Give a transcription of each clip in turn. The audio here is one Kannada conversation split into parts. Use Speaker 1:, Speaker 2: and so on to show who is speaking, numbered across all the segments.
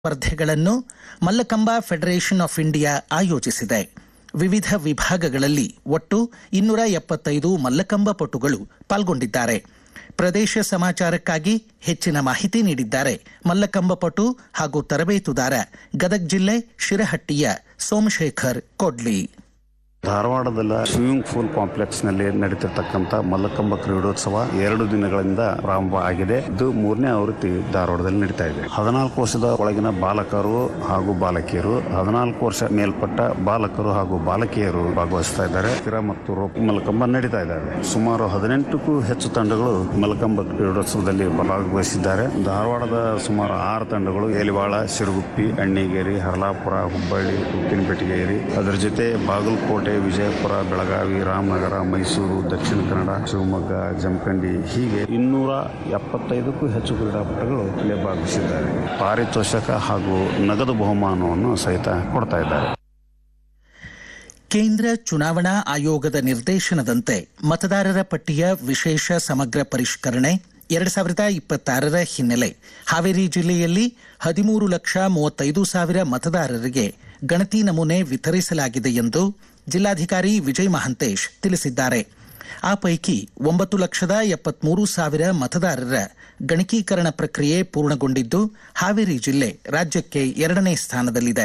Speaker 1: ಸ್ಪರ್ಧೆಗಳನ್ನು ಮಲ್ಲಕಂಬ ಫೆಡರೇಷನ್ ಆಫ್ ಇಂಡಿಯಾ ಆಯೋಜಿಸಿದೆ ವಿವಿಧ ವಿಭಾಗಗಳಲ್ಲಿ ಒಟ್ಟು ಇನ್ನೂರ ಎಪ್ಪತ್ತೈದು ಮಲ್ಲಕಂಬ ಪಟುಗಳು ಪಾಲ್ಗೊಂಡಿದ್ದಾರೆ ಪ್ರದೇಶ ಸಮಾಚಾರಕ್ಕಾಗಿ ಹೆಚ್ಚಿನ ಮಾಹಿತಿ ನೀಡಿದ್ದಾರೆ ಮಲ್ಲಕಂಬ ಪಟು ಹಾಗೂ ತರಬೇತುದಾರ ಗದಗ ಜಿಲ್ಲೆ ಶಿರಹಟ್ಟಿಯ ಸೋಮಶೇಖರ್ ಕೊಡ್ಲಿ
Speaker 2: ಧಾರವಾಡದ ಸ್ವಿಮ್ಮಿಂಗ್ ಪೂಲ್ ಕಾಂಪ್ಲೆಕ್ಸ್ ನಲ್ಲಿ ನಡೀತಿರ್ತಕ್ಕಂಥ ಮಲ್ಲಕಂಬ ಕ್ರೀಡೋತ್ಸವ ಎರಡು ದಿನಗಳಿಂದ ಪ್ರಾರಂಭ ಆಗಿದೆ ಇದು ಮೂರನೇ ಆವೃತ್ತಿ ಧಾರವಾಡದಲ್ಲಿ ನಡೀತಾ ಇದೆ ಹದಿನಾಲ್ಕು ವರ್ಷದ ಒಳಗಿನ ಬಾಲಕರು ಹಾಗೂ ಬಾಲಕಿಯರು ಹದಿನಾಲ್ಕು ವರ್ಷ ಮೇಲ್ಪಟ್ಟ ಬಾಲಕರು ಹಾಗೂ ಬಾಲಕಿಯರು ಭಾಗವಹಿಸ್ತಾ ಇದ್ದಾರೆ ಸ್ಥಿರ ಮತ್ತು ರೋಪ್ ಮಲ್ಲಕಂಬ ನಡೀತಾ ಇದ್ದಾವೆ ಸುಮಾರು ಹದಿನೆಂಟಕ್ಕೂ ಹೆಚ್ಚು ತಂಡಗಳು ಮಲ್ಲಕಂಬ ಕ್ರೀಡೋತ್ಸವದಲ್ಲಿ ಭಾಗವಹಿಸಿದ್ದಾರೆ ಧಾರವಾಡದ ಸುಮಾರು ಆರು ತಂಡಗಳು ಎಲಿವಾಳ ಸಿರುಗುಪ್ಪಿ ಅಣ್ಣಿಗೇರಿ ಹರಲಾಪುರ ಹುಬ್ಬಳ್ಳಿ ಉಪ್ಪಿನಪೆಟ್ಟಿಗೇರಿ ಅದರ ಜೊತೆ ಬಾಗಲಕೋಟೆ ವಿಜಯಪುರ ಬೆಳಗಾವಿ ರಾಮನಗರ ಮೈಸೂರು ದಕ್ಷಿಣ ಕನ್ನಡ ಶಿವಮೊಗ್ಗ ಜಮಖಂಡಿ ಹೀಗೆ ಇನ್ನೂರ ಎಪ್ಪತ್ತೈದಕ್ಕೂ ಹೆಚ್ಚು ಕ್ರೀಡಾಪಟುಗಳು ಇಲ್ಲಿ ಭಾಗವಹಿಸಿದ್ದಾರೆ ಪಾರಿತೋಷಕ ಹಾಗೂ ನಗದು ಬಹುಮಾನವನ್ನು ಸಹಿತ ಕೊಡ್ತಾ ಇದ್ದಾರೆ
Speaker 1: ಕೇಂದ್ರ ಚುನಾವಣಾ ಆಯೋಗದ ನಿರ್ದೇಶನದಂತೆ ಮತದಾರರ ಪಟ್ಟಿಯ ವಿಶೇಷ ಸಮಗ್ರ ಪರಿಷ್ಕರಣೆ ಎರಡು ಸಾವಿರದ ಇಪ್ಪತ್ತಾರರ ಹಿನ್ನೆಲೆ ಹಾವೇರಿ ಜಿಲ್ಲೆಯಲ್ಲಿ ಹದಿಮೂರು ಲಕ್ಷ ಮೂವತ್ತೈದು ಸಾವಿರ ಮತದಾರರಿಗೆ ಗಣತಿ ನಮೂನೆ ವಿತರಿಸಲಾಗಿದೆ ಎಂದು ಜಿಲ್ಲಾಧಿಕಾರಿ ವಿಜಯ್ ಮಹಾಂತೇಶ್ ತಿಳಿಸಿದ್ದಾರೆ ಆ ಪೈಕಿ ಒಂಬತ್ತು ಲಕ್ಷದ ಎಪ್ಪತ್ಮೂರು ಸಾವಿರ ಮತದಾರರ ಗಣಕೀಕರಣ ಪ್ರಕ್ರಿಯೆ ಪೂರ್ಣಗೊಂಡಿದ್ದು ಹಾವೇರಿ ಜಿಲ್ಲೆ ರಾಜ್ಯಕ್ಕೆ ಎರಡನೇ ಸ್ಥಾನದಲ್ಲಿದೆ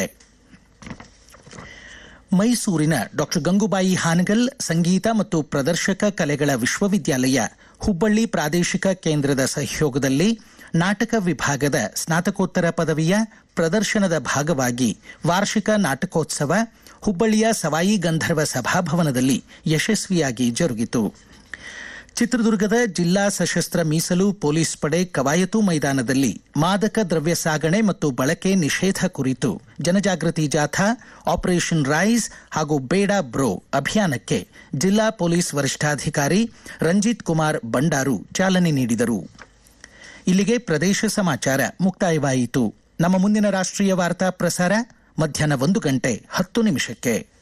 Speaker 1: ಮೈಸೂರಿನ ಡಾಕ್ಟರ್ ಗಂಗುಬಾಯಿ ಹಾನಗಲ್ ಸಂಗೀತ ಮತ್ತು ಪ್ರದರ್ಶಕ ಕಲೆಗಳ ವಿಶ್ವವಿದ್ಯಾಲಯ ಹುಬ್ಬಳ್ಳಿ ಪ್ರಾದೇಶಿಕ ಕೇಂದ್ರದ ಸಹಯೋಗದಲ್ಲಿ ನಾಟಕ ವಿಭಾಗದ ಸ್ನಾತಕೋತ್ತರ ಪದವಿಯ ಪ್ರದರ್ಶನದ ಭಾಗವಾಗಿ ವಾರ್ಷಿಕ ನಾಟಕೋತ್ಸವ ಹುಬ್ಬಳ್ಳಿಯ ಸವಾಯಿ ಗಂಧರ್ವ ಸಭಾಭವನದಲ್ಲಿ ಯಶಸ್ವಿಯಾಗಿ ಜರುಗಿತು ಚಿತ್ರದುರ್ಗದ ಜಿಲ್ಲಾ ಸಶಸ್ತ್ರ ಮೀಸಲು ಪೊಲೀಸ್ ಪಡೆ ಕವಾಯತು ಮೈದಾನದಲ್ಲಿ ಮಾದಕ ದ್ರವ್ಯ ಸಾಗಣೆ ಮತ್ತು ಬಳಕೆ ನಿಷೇಧ ಕುರಿತು ಜನಜಾಗೃತಿ ಜಾಥಾ ಆಪರೇಷನ್ ರೈಸ್ ಹಾಗೂ ಬೇಡ ಬ್ರೋ ಅಭಿಯಾನಕ್ಕೆ ಜಿಲ್ಲಾ ಪೊಲೀಸ್ ವರಿಷ್ಠಾಧಿಕಾರಿ ರಂಜಿತ್ ಕುಮಾರ್ ಬಂಡಾರು ಚಾಲನೆ ನೀಡಿದರು ಇಲ್ಲಿಗೆ ಪ್ರದೇಶ ಸಮಾಚಾರ ಮುಕ್ತಾಯವಾಯಿತು ನಮ್ಮ ಮುಂದಿನ ರಾಷ್ಟ್ರೀಯ ವಾರ್ತಾ ಪ್ರಸಾರ ಮಧ್ಯಾಹ್ನ ಒಂದು ಗಂಟೆ ಹತ್ತು ನಿಮಿಷಕ್ಕೆ